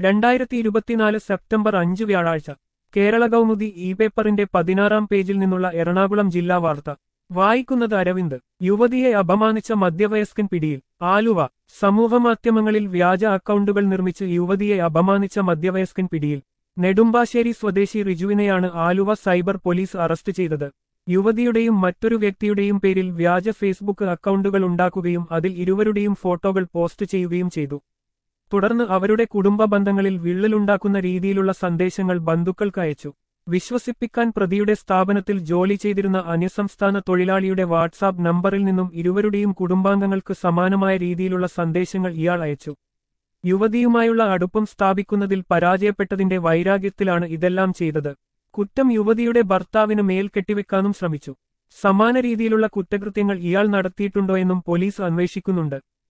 രണ്ടായിരത്തി ഇരുപത്തിനാല് സെപ്റ്റംബർ അഞ്ച് വ്യാഴാഴ്ച കേരള കൗമുദി ഇ പേപ്പറിന്റെ പതിനാറാം പേജിൽ നിന്നുള്ള എറണാകുളം ജില്ലാ വാർത്ത വായിക്കുന്നത് അരവിന്ദ് യുവതിയെ അപമാനിച്ച മധ്യവയസ്കൻ പിടിയിൽ ആലുവ സമൂഹമാധ്യമങ്ങളിൽ വ്യാജ അക്കൗണ്ടുകൾ നിർമ്മിച്ച് യുവതിയെ അപമാനിച്ച മധ്യവയസ്കൻ പിടിയിൽ നെടുമ്പാശ്ശേരി സ്വദേശി റിജുവിനെയാണ് ആലുവ സൈബർ പോലീസ് അറസ്റ്റ് ചെയ്തത് യുവതിയുടെയും മറ്റൊരു വ്യക്തിയുടെയും പേരിൽ വ്യാജ ഫേസ്ബുക്ക് അക്കൗണ്ടുകൾ ഉണ്ടാക്കുകയും അതിൽ ഇരുവരുടെയും ഫോട്ടോകൾ പോസ്റ്റ് ചെയ്യുകയും ചെയ്തു തുടർന്ന് അവരുടെ കുടുംബ ബന്ധങ്ങളിൽ വിള്ളലുണ്ടാക്കുന്ന രീതിയിലുള്ള സന്ദേശങ്ങൾ ബന്ധുക്കൾക്ക് അയച്ചു വിശ്വസിപ്പിക്കാൻ പ്രതിയുടെ സ്ഥാപനത്തിൽ ജോലി ചെയ്തിരുന്ന അന്യസംസ്ഥാന തൊഴിലാളിയുടെ വാട്സാപ്പ് നമ്പറിൽ നിന്നും ഇരുവരുടെയും കുടുംബാംഗങ്ങൾക്ക് സമാനമായ രീതിയിലുള്ള സന്ദേശങ്ങൾ ഇയാൾ അയച്ചു യുവതിയുമായുള്ള അടുപ്പം സ്ഥാപിക്കുന്നതിൽ പരാജയപ്പെട്ടതിന്റെ വൈരാഗ്യത്തിലാണ് ഇതെല്ലാം ചെയ്തത് കുറ്റം യുവതിയുടെ ഭർത്താവിന് മേൽ കെട്ടിവെക്കാനും ശ്രമിച്ചു സമാന രീതിയിലുള്ള കുറ്റകൃത്യങ്ങൾ ഇയാൾ നടത്തിയിട്ടുണ്ടോ എന്നും പോലീസ് അന്വേഷിക്കുന്നുണ്ട്